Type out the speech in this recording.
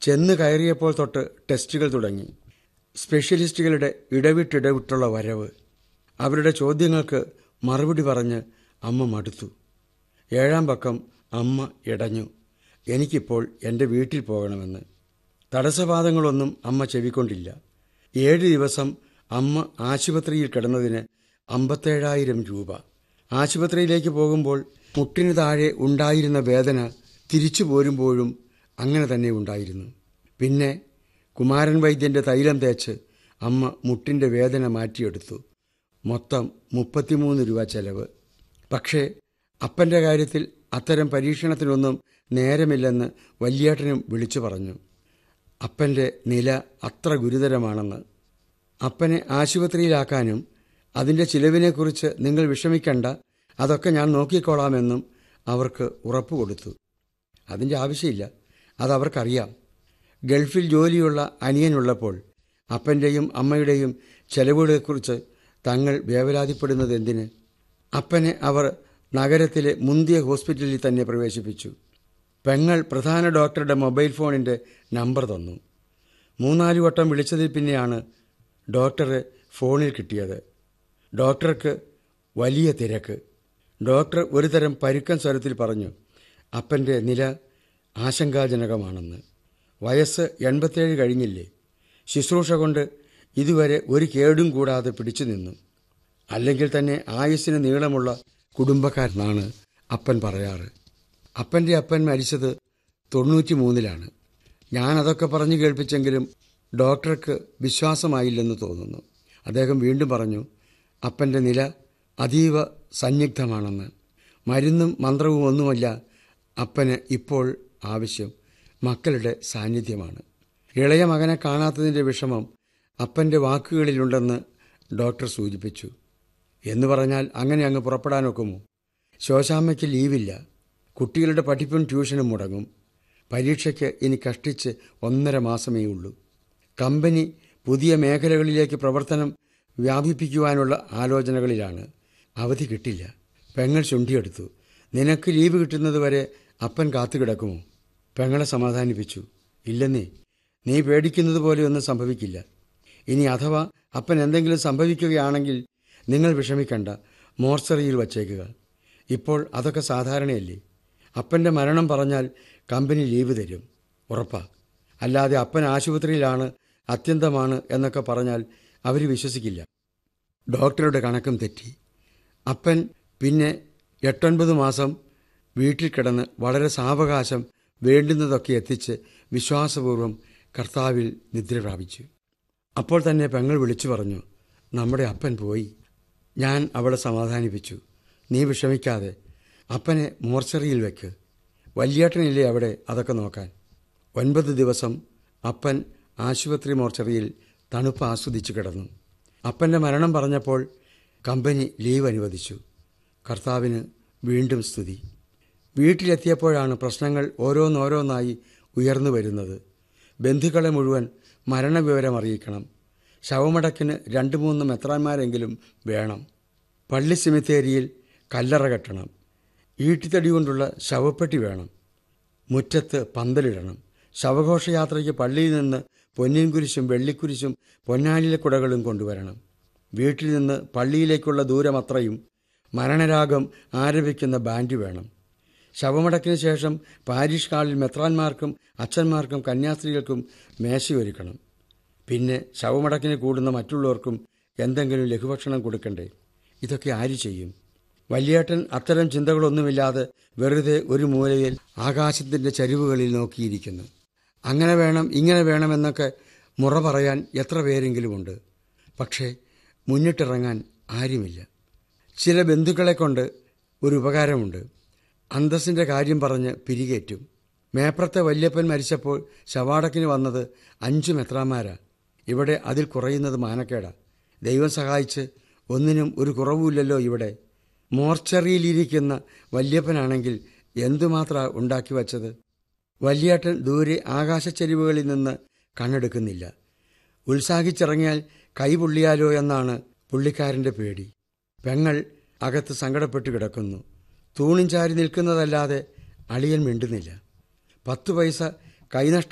ചെന്ന് കയറിയപ്പോൾ തൊട്ട് ടെസ്റ്റുകൾ തുടങ്ങി സ്പെഷ്യലിസ്റ്റുകളുടെ ഇടവിട്ടിടവിട്ടുള്ള വരവ് അവരുടെ ചോദ്യങ്ങൾക്ക് മറുപടി പറഞ്ഞ് അമ്മ മടുത്തു ഏഴാം പക്കം അമ്മ ഇടഞ്ഞു എനിക്കിപ്പോൾ എൻ്റെ വീട്ടിൽ പോകണമെന്ന് തടസ്സവാദങ്ങളൊന്നും അമ്മ ചെവിക്കൊണ്ടില്ല ഏഴ് ദിവസം അമ്മ ആശുപത്രിയിൽ കിടന്നതിന് അമ്പത്തേഴായിരം രൂപ ആശുപത്രിയിലേക്ക് പോകുമ്പോൾ മുട്ടിന് താഴെ ഉണ്ടായിരുന്ന വേദന തിരിച്ചു പോരുമ്പോഴും അങ്ങനെ തന്നെ ഉണ്ടായിരുന്നു പിന്നെ കുമാരൻ വൈദ്യന്റെ തൈലം തേച്ച് അമ്മ മുട്ടിന്റെ വേദന മാറ്റിയെടുത്തു മൊത്തം മുപ്പത്തിമൂന്ന് രൂപ ചെലവ് പക്ഷേ അപ്പന്റെ കാര്യത്തിൽ അത്തരം പരീക്ഷണത്തിനൊന്നും നേരമില്ലെന്ന് വല്യേട്ടനും വിളിച്ചു പറഞ്ഞു അപ്പന്റെ നില അത്ര ഗുരുതരമാണെന്ന് അപ്പനെ ആശുപത്രിയിലാക്കാനും അതിന്റെ ചിലവിനെക്കുറിച്ച് നിങ്ങൾ വിഷമിക്കണ്ട അതൊക്കെ ഞാൻ നോക്കിക്കോളാമെന്നും അവർക്ക് ഉറപ്പു കൊടുത്തു അതിന്റെ ആവശ്യമില്ല അതവർക്കറിയാം ഗൾഫിൽ ജോലിയുള്ള അനിയനുള്ളപ്പോൾ അപ്പന്റെയും അമ്മയുടെയും ചെലവുകളെക്കുറിച്ച് തങ്ങൾ വേവലാതിപ്പെടുന്നത് എന്തിന് അപ്പനെ അവർ നഗരത്തിലെ മുന്തിയ ഹോസ്പിറ്റലിൽ തന്നെ പ്രവേശിപ്പിച്ചു പെങ്ങൾ പ്രധാന ഡോക്ടറുടെ മൊബൈൽ ഫോണിന്റെ നമ്പർ തന്നു മൂന്നാല് വട്ടം വിളിച്ചതിൽ പിന്നെയാണ് ഡോക്ടറെ ഫോണിൽ കിട്ടിയത് ഡോക്ടർക്ക് വലിയ തിരക്ക് ഡോക്ടർ ഒരുതരം പരുക്കൻ സ്വരത്തിൽ പറഞ്ഞു അപ്പന്റെ നില ആശങ്കാജനകമാണെന്ന് വയസ്സ് എൺപത്തേഴ് കഴിഞ്ഞില്ലേ ശുശ്രൂഷ കൊണ്ട് ഇതുവരെ ഒരു കേടും കൂടാതെ പിടിച്ചു നിന്നു അല്ലെങ്കിൽ തന്നെ ആയുസ്സിന് നീളമുള്ള കുടുംബക്കാരനാണ് അപ്പൻ പറയാറ് അപ്പന്റെ അപ്പൻ മരിച്ചത് തൊണ്ണൂറ്റി മൂന്നിലാണ് ഞാൻ അതൊക്കെ പറഞ്ഞു കേൾപ്പിച്ചെങ്കിലും ഡോക്ടർക്ക് വിശ്വാസമായില്ലെന്ന് തോന്നുന്നു അദ്ദേഹം വീണ്ടും പറഞ്ഞു അപ്പന്റെ നില അതീവ സന്നിഗ്ധമാണെന്ന് മരുന്നും മന്ത്രവും ഒന്നുമല്ല അപ്പന് ഇപ്പോൾ ആവശ്യം മക്കളുടെ സാന്നിധ്യമാണ് ഇളയ മകനെ കാണാത്തതിന്റെ വിഷമം അപ്പന്റെ വാക്കുകളിലുണ്ടെന്ന് ഡോക്ടർ സൂചിപ്പിച്ചു എന്ന് പറഞ്ഞാൽ അങ്ങനെ അങ്ങ് പുറപ്പെടാനൊക്കുമോ ശോശാമ്മയ്ക്ക് ലീവില്ല കുട്ടികളുടെ പഠിപ്പും ട്യൂഷനും മുടങ്ങും പരീക്ഷയ്ക്ക് ഇനി കഷ്ടിച്ച് ഒന്നര മാസമേ ഉള്ളൂ കമ്പനി പുതിയ മേഖലകളിലേക്ക് പ്രവർത്തനം വ്യാപിപ്പിക്കുവാനുള്ള ആലോചനകളിലാണ് അവധി കിട്ടില്ല പെങ്ങൾ ചുണ്ടിയെടുത്തു നിനക്ക് ലീവ് കിട്ടുന്നതുവരെ അപ്പൻ കാത്തുകിടക്കുമോ പെങ്ങളെ സമാധാനിപ്പിച്ചു ഇല്ലെന്നേ നീ പേടിക്കുന്നത് പോലെയൊന്നും സംഭവിക്കില്ല ഇനി അഥവാ അപ്പൻ എന്തെങ്കിലും സംഭവിക്കുകയാണെങ്കിൽ നിങ്ങൾ വിഷമിക്കണ്ട മോർച്ചറിയിൽ വച്ചേക്കുക ഇപ്പോൾ അതൊക്കെ സാധാരണയല്ലേ അപ്പന്റെ മരണം പറഞ്ഞാൽ കമ്പനി ലീവ് തരും ഉറപ്പാ അല്ലാതെ അപ്പൻ ആശുപത്രിയിലാണ് അത്യന്തമാണ് എന്നൊക്കെ പറഞ്ഞാൽ അവർ വിശ്വസിക്കില്ല ഡോക്ടറുടെ കണക്കും തെറ്റി അപ്പൻ പിന്നെ എട്ടൊൻപത് മാസം വീട്ടിൽ കിടന്ന് വളരെ സാവകാശം വേണ്ടുന്നതൊക്കെ എത്തിച്ച് വിശ്വാസപൂർവ്വം കർത്താവിൽ നിദ്ര പ്രാപിച്ചു അപ്പോൾ തന്നെ പെങ്ങൾ വിളിച്ചു പറഞ്ഞു നമ്മുടെ അപ്പൻ പോയി ഞാൻ അവളെ സമാധാനിപ്പിച്ചു നീ വിഷമിക്കാതെ അപ്പനെ മോർച്ചറിയിൽ വെക്ക് വല്യേട്ടനില്ലേ അവിടെ അതൊക്കെ നോക്കാൻ ഒൻപത് ദിവസം അപ്പൻ ആശുപത്രി മോർച്ചറിയിൽ തണുപ്പ് ആസ്വദിച്ചു കിടന്നു അപ്പന്റെ മരണം പറഞ്ഞപ്പോൾ കമ്പനി ലീവ് അനുവദിച്ചു കർത്താവിന് വീണ്ടും സ്തുതി വീട്ടിലെത്തിയപ്പോഴാണ് പ്രശ്നങ്ങൾ ഓരോന്നോരോന്നായി ഉയർന്നു വരുന്നത് ബന്ധുക്കളെ മുഴുവൻ മരണവിവരം അറിയിക്കണം ശവമടക്കിന് രണ്ട് മൂന്ന് മെത്രാന്മാരെങ്കിലും വേണം പള്ളി സിമിത്തേരിയിൽ കല്ലറ കെട്ടണം ഈട്ടിത്തടി കൊണ്ടുള്ള ശവപ്പെട്ടി വേണം മുറ്റത്ത് പന്തലിടണം ശവഘോഷയാത്രയ്ക്ക് പള്ളിയിൽ നിന്ന് പൊന്നിൻ കുരിശും വെള്ളിക്കുരിശും പൊന്നാലിലെ കുടകളും കൊണ്ടുവരണം വീട്ടിൽ നിന്ന് പള്ളിയിലേക്കുള്ള ദൂരമത്രയും മരണരാഗം ആരംഭിക്കുന്ന ബാൻഡ് വേണം ശവമടക്കിന് ശേഷം പാരിഷ് ഹാളിൽ മെത്രാന്മാർക്കും അച്ഛന്മാർക്കും കന്യാസ്ത്രീകൾക്കും മേശയൊരുക്കണം പിന്നെ ശവമടക്കിന് കൂടുന്ന മറ്റുള്ളവർക്കും എന്തെങ്കിലും ലഘുഭക്ഷണം കൊടുക്കണ്ടേ ഇതൊക്കെ ആര് ചെയ്യും വല്യേട്ടൻ അത്തരം ചിന്തകളൊന്നുമില്ലാതെ വെറുതെ ഒരു മൂലയിൽ ആകാശത്തിന്റെ ചരിവുകളിൽ നോക്കിയിരിക്കുന്നു അങ്ങനെ വേണം ഇങ്ങനെ വേണമെന്നൊക്കെ മുറ പറയാൻ എത്ര പേരെങ്കിലുമുണ്ട് പക്ഷേ മുന്നിട്ടിറങ്ങാൻ ആരുമില്ല ചില ബന്ധുക്കളെ കൊണ്ട് ഒരു ഉപകാരമുണ്ട് അന്തസ്സിന്റെ കാര്യം പറഞ്ഞ് പിരികേറ്റും മേപ്രത്തെ വല്യപ്പൻ മരിച്ചപ്പോൾ ശവാടക്കിന് വന്നത് അഞ്ചു മെത്രാന്മാരാ ഇവിടെ അതിൽ കുറയുന്നത് മാനക്കേടാ ദൈവം സഹായിച്ച് ഒന്നിനും ഒരു കുറവുമില്ലല്ലോ ഇവിടെ മോർച്ചറിയിലിരിക്കുന്ന വല്യപ്പനാണെങ്കിൽ എന്തുമാത്രം ഉണ്ടാക്കി വച്ചത് വല്യേട്ടൻ ദൂരെ ആകാശച്ചെരിവുകളിൽ നിന്ന് കണ്ണെടുക്കുന്നില്ല ഉത്സാഹിച്ചിറങ്ങിയാൽ കൈപൊള്ളിയാലോ എന്നാണ് പുള്ളിക്കാരന്റെ പേടി പെങ്ങൾ അകത്ത് സങ്കടപ്പെട്ട് കിടക്കുന്നു തൂണും ചാരി നിൽക്കുന്നതല്ലാതെ അളിയൻ മിണ്ടുന്നില്ല പത്തു പൈസ കൈനഷ്ടം